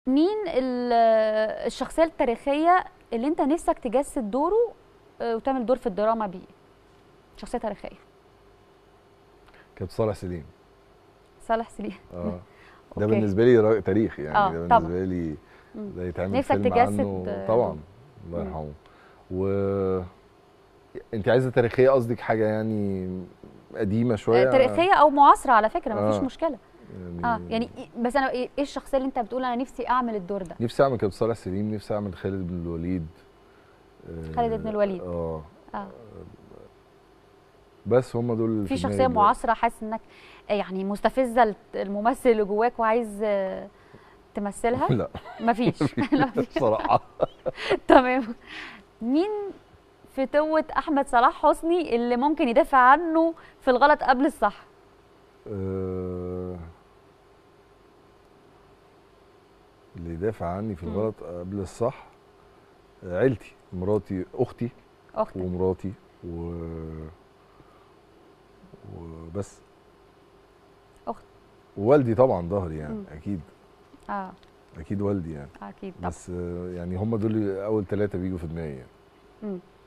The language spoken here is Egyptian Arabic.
مين ال- الشخصيه التاريخيه اللي انت نفسك تجسد دوره آه، وتعمل دور في الدراما بيه شخصيه تاريخيه كابتن صالح سليم صالح سليم اه ده أوكي. بالنسبه لي را- تاريخ يعني آه، ده طبعاً. بالنسبه لي مم. ده يتعمل نفسك فيلم تجسد عنه دور. طبعا الله مم. يرحمه و انت عايزه تاريخيه قصدك حاجه يعني قديمه شويه آه، تاريخيه او معاصره على فكره مفيش آه. مشكله اه يعني إيه- بس انا ايه إيه الشخصيه اللي انت بتقول انا نفسي اعمل الدور ده نفسي اعمل كابتن صالح سليم نفسي اعمل خالد بن الوليد آه، خالد بن الوليد. اه اه بس هم دول اللي في دماغي شخصيه دلوقتي. معاصره حاسس انك يعني مستفزه الممثل اللي جواك وعايز آه، تمثلها لا مفيش لا مفيش بصراحه تمام مين فتوة احمد صلاح حسني اللي ممكن يدافع عنه في الغلط قبل الصح آه، اللي يدافع عني في مم. الغلط قبل الصح آه، عيلتي مراتي اختي اختك ومراتي و وبس أخت. ووالدي طبعا ظهري يعني مم. اكيد اه اكيد والدي يعني اكيد طبعا بس آه، يعني هم دول اول ثلاثه بيجوا في دماغي يعني مم.